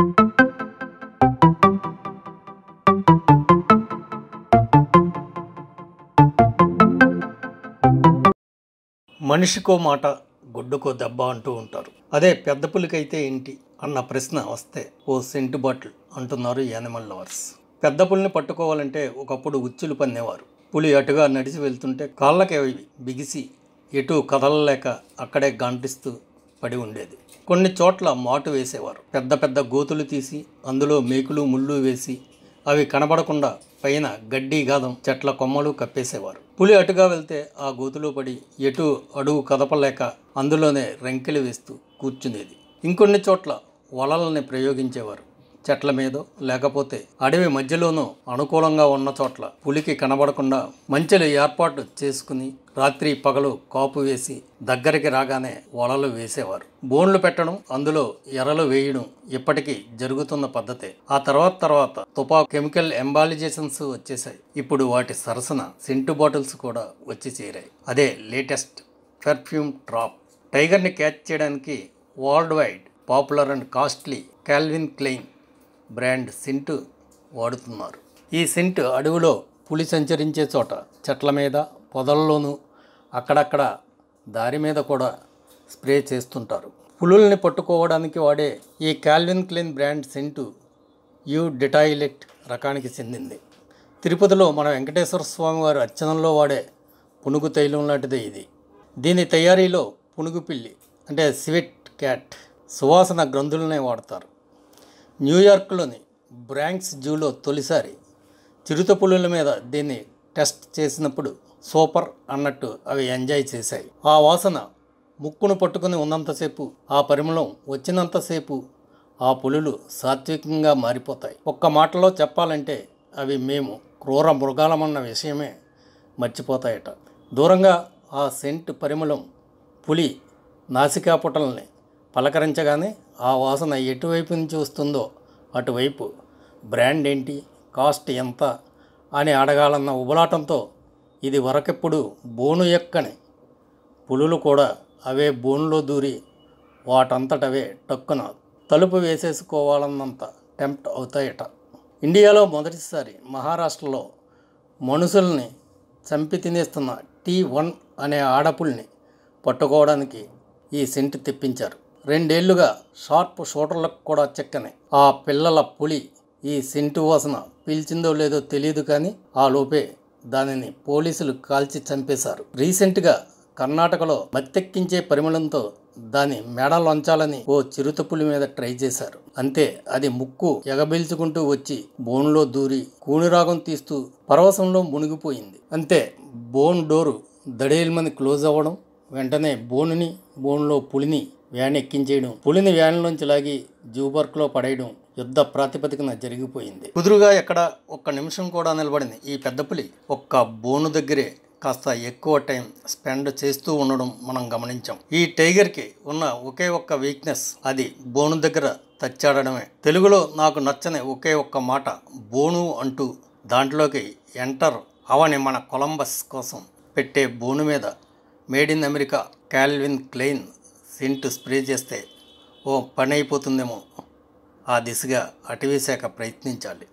మనిషికో మాట గుడ్డుకో దెబ్బ అంటూ ఉంటారు అదే పెద్ద పులికైతే ఏంటి అన్న ప్రశ్న వస్తే ఓ సెంటు బాటిల్ అంటున్నారు యానిమల్ లవర్స్ పెద్ద పులిని పట్టుకోవాలంటే ఒకప్పుడు ఉచ్చులు పన్నేవారు పులి అటుగా నడిచి వెళ్తుంటే కాళ్ళకి అవి బిగిసి ఎటు కదలలేక అక్కడే గాంటిస్తూ పడి ఉండేది కొన్ని చోట్ల మాటు వేసేవారు పెద్ద పెద్ద గోతులు తీసి అందులో మేకులు ముళ్ళు వేసి అవి కనబడకుండా పైన గడ్డి గాదం చెట్ల కొమ్మలు కప్పేసేవారు పులి అటుగా వెళ్తే ఆ గోతులో పడి ఎటు అడుగు కదపలేక అందులోనే రెంకెలు వేస్తూ కూర్చునేది ఇంకొన్ని చోట్ల వలలని ప్రయోగించేవారు చెట్ల మీదో లేకపోతే అడవి మధ్యలోనూ అనుకూలంగా ఉన్న చోట్ల పులికి కనబడకుండా మంచెలు ఏర్పాటు చేసుకుని రాత్రి పగలు కాపు వేసి దగ్గరికి రాగానే వలలు వేసేవారు బోన్లు పెట్టడం అందులో ఎరలు వేయడం ఇప్పటికీ జరుగుతున్న పద్ధతే ఆ తర్వాత తర్వాత తుపా కెమికల్ ఎంబాలిజేషన్స్ వచ్చేసాయి ఇప్పుడు వాటి సరసన సెంటు బాటిల్స్ కూడా వచ్చి చేరాయి అదే లేటెస్ట్ పెర్ఫ్యూమ్ డ్రాప్ టైగర్ని క్యాచ్ చేయడానికి world wide popular and costly Calvin Klein brand scent వాడుతున్నారు ఈ సెంట్ అడవిలో పులి సంచరించే చోట చెట్ల మీద పొదల్లోనూ అక్కడక్కడ దారి మీద కూడా స్ప్రే చేస్తుంటారు పులుల్ని పట్టుకోవడానికి వాడే ఈ Calvin Klein brand scent eau de toilette రకానికి చెందింది తిరుపతిలో మన వెంకటేశ్వర స్వామి వారి అర్చనలో వాడే పునుగు తైలం లాంటిదే ఇది దీని తయారీలో పునుగు పిల్లి అంటే సివెట్ క్యాట్ సువాసన గ్రంథులనే వాడతారు న్యూయార్క్లోని బ్రాంక్స్ జూలో తొలిసారి చిరుత పులుల మీద దీన్ని టెస్ట్ చేసినప్పుడు సూపర్ అన్నట్టు అవి ఎంజాయ్ చేశాయి ఆ వాసన ముక్కును పట్టుకుని ఉన్నంతసేపు ఆ పరిమళం వచ్చినంతసేపు ఆ పులులు సాత్వికంగా మారిపోతాయి ఒక్క మాటలో చెప్పాలంటే అవి మేము క్రూర మృగాలమన్న విషయమే మర్చిపోతాయట దూరంగా ఆ సెంట్ పరిమళం పులి నాసికాపుటల్ని పలకరించగానే ఆ వాసన ఎటువైపు నుంచి వస్తుందో అటువైపు బ్రాండ్ ఏంటి కాస్ట్ ఎంత అని అడగాలన్న ఉబలాటంతో ఇది వరకెప్పుడు బోను ఎక్కని పులులు కూడా అవే బోన్లో దూరి వాటంతటవే టక్కున తలుపు వేసేసుకోవాలన్నంత టెంప్ట్ అవుతాయట ఇండియాలో మొదటిసారి మహారాష్ట్రలో మనుషుల్ని చంపి తినేస్తున్న టీ వన్ అనే ఆడపుల్ని పట్టుకోవడానికి ఈ సెంట్ తెప్పించారు రెండేళ్లుగా షార్ప్ షూటర్లకు కూడా చెక్కని ఆ పిల్లల పులి ఈ సెంటు వాసన పీల్చిందో లేదో తెలియదు కానీ ఆ లోపే దానిని పోలీసులు కాల్చి చంపేశారు రీసెంట్గా కర్ణాటకలో మత్తెక్కించే పరిమళంతో దాని మెడలొంచాలని ఓ చిరుతపులి మీద ట్రై చేశారు అంతే అది ముక్కు ఎగబీల్చుకుంటూ వచ్చి బోన్లో దూరి కూనిరాగం తీస్తూ పరవశంలో మునిగిపోయింది అంతే బోన్ డోరు దడేల్మని క్లోజ్ అవ్వడం వెంటనే బోనుని బోన్లో పులిని వ్యాన్ ఎక్కించేయడం పులిని వ్యాన్లోంచి లాగి జూబర్క్లో పడేయడం యుద్ధ ప్రాతిపదికన జరిగిపోయింది కుదురుగా ఎక్కడ ఒక్క నిమిషం కూడా నిలబడింది ఈ పెద్ద పులి ఒక్క బోను దగ్గరే కాస్త ఎక్కువ టైం స్పెండ్ చేస్తూ ఉండడం మనం గమనించాం ఈ టైగర్కి ఉన్న ఒకే ఒక్క వీక్నెస్ అది బోను దగ్గర తచ్చాడడమే తెలుగులో నాకు నచ్చని ఒకే ఒక్క మాట బోను అంటూ దాంట్లోకి ఎంటర్ అవని మన కొలంబస్ కోసం పెట్టే బోను మీద made in America Calvin Klein scent spray చేస్తే ఓ పని అయిపోతుందేమో ఆ దిశగా అటవీ శాఖ ప్రయత్నించాలి